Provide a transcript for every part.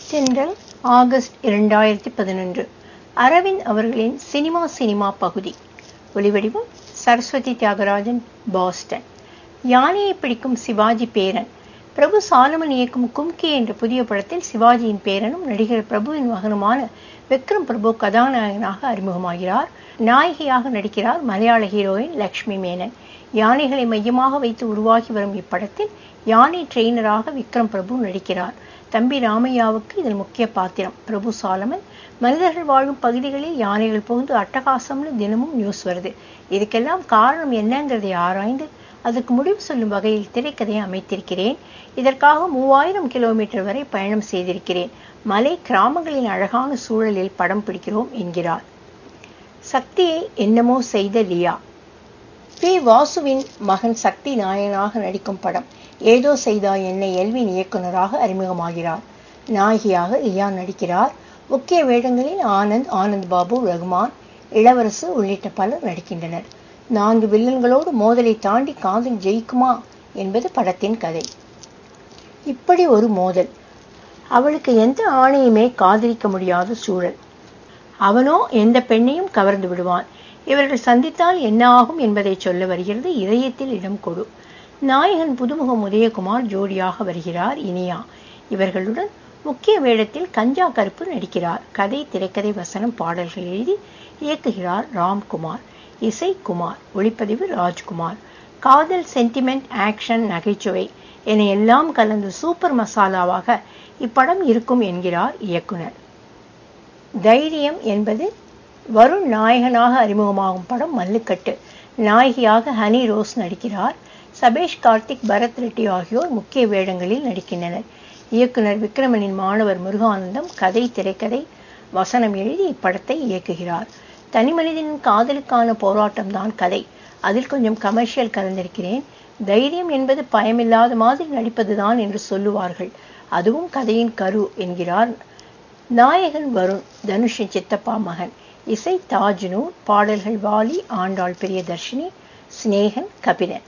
தென்றல் ஆகஸ்ட் இரண்டாயிரத்தி பதினொன்று அரவிந்த் அவர்களின் சினிமா சினிமா பகுதி ஒலிவடிவம் சரஸ்வதி தியாகராஜன் பாஸ்டன் யானையை பிடிக்கும் சிவாஜி பேரன் பிரபு சாலமன் இயக்கும் கும்கி என்ற புதிய படத்தில் சிவாஜியின் பேரனும் நடிகர் பிரபுவின் மகனுமான விக்ரம் பிரபு கதாநாயகனாக அறிமுகமாகிறார் நாயகியாக நடிக்கிறார் மலையாள ஹீரோயின் லக்ஷ்மி மேனன் யானைகளை மையமாக வைத்து உருவாகி வரும் இப்படத்தில் யானை ட்ரெயினராக விக்ரம் பிரபு நடிக்கிறார் தம்பி ராமையாவுக்கு இதில் முக்கிய பாத்திரம் பிரபு சாலமன் மனிதர்கள் வாழும் பகுதிகளில் யானைகள் புகுந்து அட்டகாசம்னு தினமும் நியூஸ் வருது இதுக்கெல்லாம் காரணம் என்னங்கிறதை ஆராய்ந்து அதுக்கு முடிவு சொல்லும் வகையில் திரைக்கதையை அமைத்திருக்கிறேன் இதற்காக மூவாயிரம் கிலோமீட்டர் வரை பயணம் செய்திருக்கிறேன் மலை கிராமங்களின் அழகான சூழலில் படம் பிடிக்கிறோம் என்கிறார் சக்தியை என்னமோ செய்த லியா பி வாசுவின் மகன் சக்தி நாயகனாக நடிக்கும் படம் ஏதோ செய்தா என்னை எல்வின் இயக்குனராக அறிமுகமாகிறார் நாயகியாக லியா நடிக்கிறார் முக்கிய வேடங்களில் ஆனந்த் ஆனந்த் பாபு ரகுமான் இளவரசு உள்ளிட்ட பலர் நடிக்கின்றனர் நான்கு வில்லன்களோடு மோதலை தாண்டி காதல் ஜெயிக்குமா என்பது படத்தின் கதை இப்படி ஒரு மோதல் அவளுக்கு எந்த ஆணையுமே காதலிக்க முடியாத சூழல் அவனோ எந்த பெண்ணையும் கவர்ந்து விடுவான் இவர்கள் சந்தித்தால் என்ன ஆகும் என்பதை சொல்ல வருகிறது இதயத்தில் இடம் கொடு நாயகன் புதுமுகம் உதயகுமார் ஜோடியாக வருகிறார் இனியா இவர்களுடன் முக்கிய வேடத்தில் கஞ்சா கருப்பு நடிக்கிறார் கதை திரைக்கதை வசனம் பாடல்கள் எழுதி இயக்குகிறார் ராம்குமார் இசை குமார் ஒளிப்பதிவு ராஜ்குமார் காதல் சென்டிமெண்ட் ஆக்ஷன் நகைச்சுவை என எல்லாம் கலந்து சூப்பர் மசாலாவாக இப்படம் இருக்கும் என்கிறார் இயக்குனர் தைரியம் என்பது வருண் நாயகனாக அறிமுகமாகும் படம் மல்லுக்கட்டு நாயகியாக ஹனி ரோஸ் நடிக்கிறார் சபேஷ் கார்த்திக் பரத் ரெட்டி ஆகியோர் முக்கிய வேடங்களில் நடிக்கின்றனர் இயக்குனர் விக்ரமனின் மாணவர் முருகானந்தம் கதை திரைக்கதை வசனம் எழுதி இப்படத்தை இயக்குகிறார் தனி மனிதனின் காதலுக்கான போராட்டம்தான் கதை அதில் கொஞ்சம் கமர்ஷியல் கலந்திருக்கிறேன் தைரியம் என்பது பயமில்லாத மாதிரி நடிப்பதுதான் என்று சொல்லுவார்கள் அதுவும் கதையின் கரு என்கிறார் நாயகன் வருண் தனுஷின் சித்தப்பா மகன் இசை தாஜ்னூர் பாடல்கள் வாலி ஆண்டாள் பிரியதர்ஷினி சினேகன் கபிலன்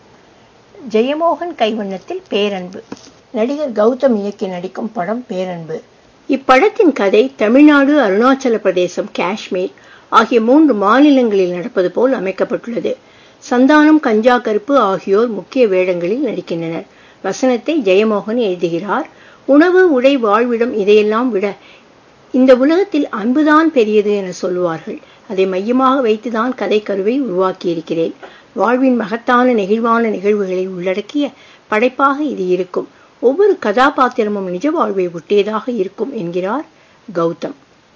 ஜெயமோகன் கைவண்ணத்தில் பேரன்பு நடிகர் கௌதம் இயக்கி நடிக்கும் படம் பேரன்பு இப்படத்தின் கதை தமிழ்நாடு அருணாச்சல பிரதேசம் காஷ்மீர் ஆகிய மூன்று மாநிலங்களில் நடப்பது போல் அமைக்கப்பட்டுள்ளது சந்தானம் கஞ்சா கருப்பு ஆகியோர் முக்கிய வேடங்களில் நடிக்கின்றனர் வசனத்தை ஜெயமோகன் எழுதுகிறார் உணவு உடை வாழ்விடம் இதையெல்லாம் விட இந்த உலகத்தில் அன்புதான் பெரியது என சொல்லுவார்கள் அதை மையமாக வைத்துதான் கதை கருவை உருவாக்கியிருக்கிறேன் வாழ்வின் மகத்தான நெகிழ்வான நிகழ்வுகளை உள்ளடக்கிய படைப்பாக இது இருக்கும் ஒவ்வொரு கதாபாத்திரமும் நிஜ வாழ்வை ஒட்டியதாக இருக்கும் என்கிறார் கௌதம்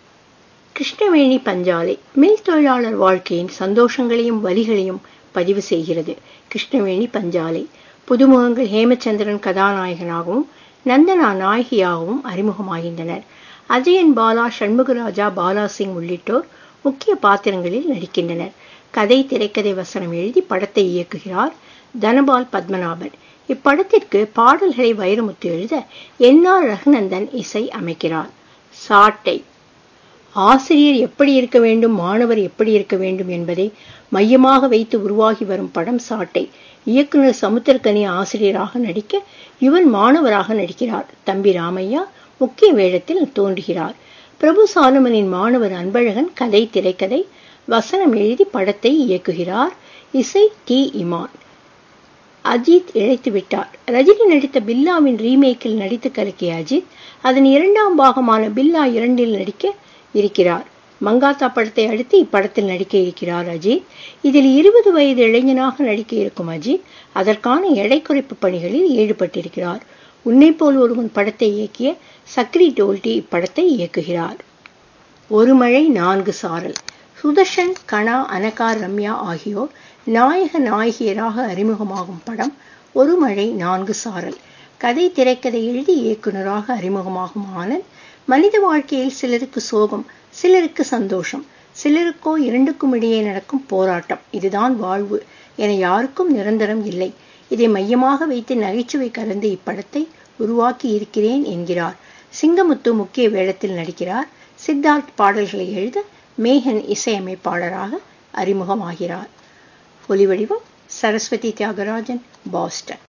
கிருஷ்ணவேணி பஞ்சாலை மில் தொழிலாளர் வாழ்க்கையின் சந்தோஷங்களையும் வலிகளையும் பதிவு செய்கிறது கிருஷ்ணவேணி பஞ்சாலை புதுமுகங்கள் ஹேமச்சந்திரன் கதாநாயகனாகவும் நந்தனா நாயகியாகவும் அறிமுகமாகின்றனர் அஜயன் பாலா சண்முகராஜா பாலா சிங் உள்ளிட்டோர் முக்கிய பாத்திரங்களில் நடிக்கின்றனர் கதை திரைக்கதை வசனம் எழுதி படத்தை இயக்குகிறார் தனபால் பத்மநாபன் இப்படத்திற்கு பாடல்களை வைரமுத்து எழுத என் ஆர் ரகுநந்தன் இசை அமைக்கிறார் சாட்டை ஆசிரியர் எப்படி இருக்க வேண்டும் மாணவர் எப்படி இருக்க வேண்டும் என்பதை மையமாக வைத்து உருவாகி வரும் படம் சாட்டை இயக்குனர் சமுத்திரக்கனி ஆசிரியராக நடிக்க இவன் மாணவராக நடிக்கிறார் தம்பி ராமையா முக்கிய வேடத்தில் தோன்றுகிறார் பிரபு சாலமனின் மாணவர் அன்பழகன் கதை திரைக்கதை வசனம் எழுதி படத்தை இயக்குகிறார் இசை டி இமான் அஜித் இழைத்து விட்டார் ரஜினி நடித்த பில்லாவின் ரீமேக்கில் நடித்து கலக்கிய அஜித் அதன் இரண்டாம் பாகமான பில்லா இரண்டில் நடிக்க இருக்கிறார் மங்காத்தா படத்தை அடுத்து இப்படத்தில் நடிக்க இருக்கிறார் அஜித் இதில் இருபது வயது இளைஞனாக நடிக்க இருக்கும் அஜித் அதற்கான எடை குறைப்பு பணிகளில் ஈடுபட்டிருக்கிறார் உன்னை போல் ஒருவன் படத்தை இயக்கிய சக்ரி டோல்டி இப்படத்தை இயக்குகிறார் ஒரு மழை நான்கு சாரல் சுதர்ஷன் கணா அனகா ரம்யா ஆகியோர் நாயக நாயகியராக அறிமுகமாகும் படம் ஒரு மழை நான்கு சாரல் கதை திரைக்கதை எழுதி இயக்குநராக அறிமுகமாகும் ஆனந்த் மனித வாழ்க்கையில் சிலருக்கு சோகம் சிலருக்கு சந்தோஷம் சிலருக்கோ இரண்டுக்கும் இடையே நடக்கும் போராட்டம் இதுதான் வாழ்வு என யாருக்கும் நிரந்தரம் இல்லை இதை மையமாக வைத்து நகைச்சுவை கலந்து இப்படத்தை உருவாக்கி இருக்கிறேன் என்கிறார் சிங்கமுத்து முக்கிய வேடத்தில் நடிக்கிறார் சித்தார்த் பாடல்களை எழுத மேகன் இசையமைப்பாளராக அறிமுகமாகிறார் ஒலிவடிவம் சரஸ்வதி தியாகராஜன் பாஸ்டன்